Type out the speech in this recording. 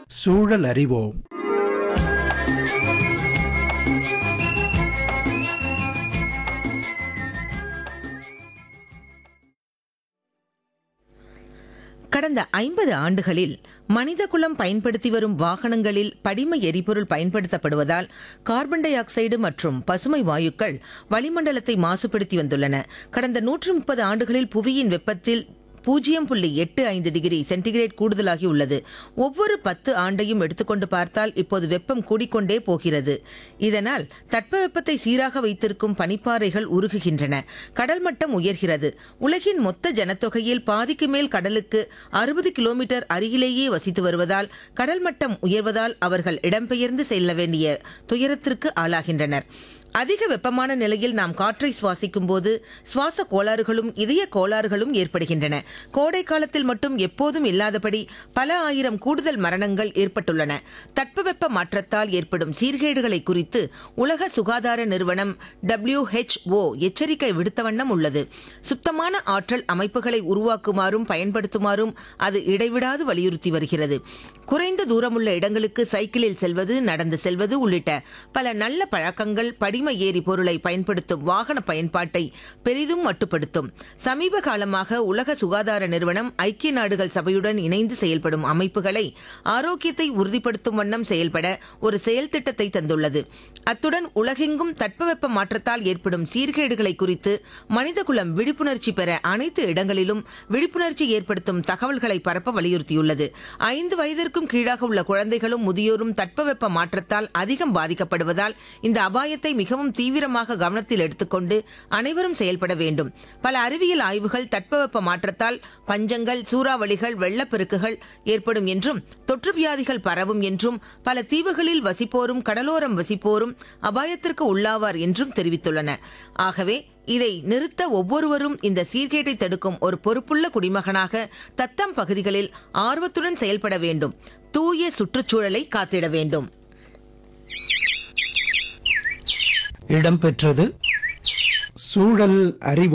சூழல் அறிவோம் கடந்த ஐம்பது ஆண்டுகளில் மனிதகுலம் பயன்படுத்தி வரும் வாகனங்களில் படிம எரிபொருள் பயன்படுத்தப்படுவதால் கார்பன் டை ஆக்சைடு மற்றும் பசுமை வாயுக்கள் வளிமண்டலத்தை மாசுபடுத்தி வந்துள்ளன கடந்த நூற்று முப்பது ஆண்டுகளில் புவியின் வெப்பத்தில் பூஜ்ஜியம் புள்ளி எட்டு ஐந்து டிகிரி சென்டிகிரேட் கூடுதலாகி உள்ளது ஒவ்வொரு பத்து ஆண்டையும் எடுத்துக்கொண்டு பார்த்தால் இப்போது வெப்பம் கூடிக்கொண்டே போகிறது இதனால் தட்பவெப்பத்தை சீராக வைத்திருக்கும் பனிப்பாறைகள் உருகுகின்றன கடல் மட்டம் உயர்கிறது உலகின் மொத்த ஜனத்தொகையில் பாதிக்கு மேல் கடலுக்கு அறுபது கிலோமீட்டர் அருகிலேயே வசித்து வருவதால் கடல் மட்டம் உயர்வதால் அவர்கள் இடம்பெயர்ந்து செல்ல வேண்டிய துயரத்திற்கு ஆளாகின்றனர் அதிக வெப்பமான நிலையில் நாம் காற்றை சுவாசிக்கும் போது சுவாச கோளாறுகளும் இதய கோளாறுகளும் ஏற்படுகின்றன கோடை காலத்தில் மட்டும் எப்போதும் இல்லாதபடி பல ஆயிரம் கூடுதல் மரணங்கள் ஏற்பட்டுள்ளன தட்பவெப்ப மாற்றத்தால் ஏற்படும் சீர்கேடுகளை குறித்து உலக சுகாதார நிறுவனம் WHO எச்சரிக்கை விடுத்த வண்ணம் உள்ளது சுத்தமான ஆற்றல் அமைப்புகளை உருவாக்குமாறும் பயன்படுத்துமாறும் அது இடைவிடாது வலியுறுத்தி வருகிறது குறைந்த தூரமுள்ள இடங்களுக்கு சைக்கிளில் செல்வது நடந்து செல்வது உள்ளிட்ட பல நல்ல பழக்கங்கள் படிம ஏரி பொருளை பயன்படுத்தும் வாகன பயன்பாட்டை பெரிதும் மட்டுப்படுத்தும் சமீப காலமாக உலக சுகாதார நிறுவனம் ஐக்கிய நாடுகள் சபையுடன் இணைந்து செயல்படும் அமைப்புகளை ஆரோக்கியத்தை உறுதிப்படுத்தும் வண்ணம் செயல்பட ஒரு செயல் திட்டத்தை தந்துள்ளது அத்துடன் உலகெங்கும் தட்பவெப்ப மாற்றத்தால் ஏற்படும் சீர்கேடுகளை குறித்து மனிதகுலம் விழிப்புணர்ச்சி பெற அனைத்து இடங்களிலும் விழிப்புணர்ச்சி ஏற்படுத்தும் தகவல்களை பரப்ப வலியுறுத்தியுள்ளது ஐந்து வயதிற்கும் கீழாக உள்ள குழந்தைகளும் முதியோரும் தட்பவெப்ப மாற்றத்தால் அதிகம் பாதிக்கப்படுவதால் இந்த அபாயத்தை மிகவும் தீவிரமாக கவனத்தில் எடுத்துக்கொண்டு அனைவரும் செயல்பட வேண்டும் பல அறிவியல் ஆய்வுகள் தட்பவெப்ப மாற்றத்தால் பஞ்சங்கள் சூறாவளிகள் வெள்ளப்பெருக்குகள் ஏற்படும் என்றும் தொற்று வியாதிகள் பரவும் என்றும் பல தீவுகளில் வசிப்போரும் கடலோரம் வசிப்போரும் அபாயத்திற்கு உள்ளாவார் என்றும் தெரிவித்துள்ளனர் ஆகவே இதை நிறுத்த ஒவ்வொருவரும் இந்த சீர்கேட்டை தடுக்கும் ஒரு பொறுப்புள்ள குடிமகனாக தத்தம் பகுதிகளில் ஆர்வத்துடன் செயல்பட வேண்டும் தூய சுற்றுச்சூழலை காத்திட வேண்டும் இடம்பெற்றது சூழல் அறிவு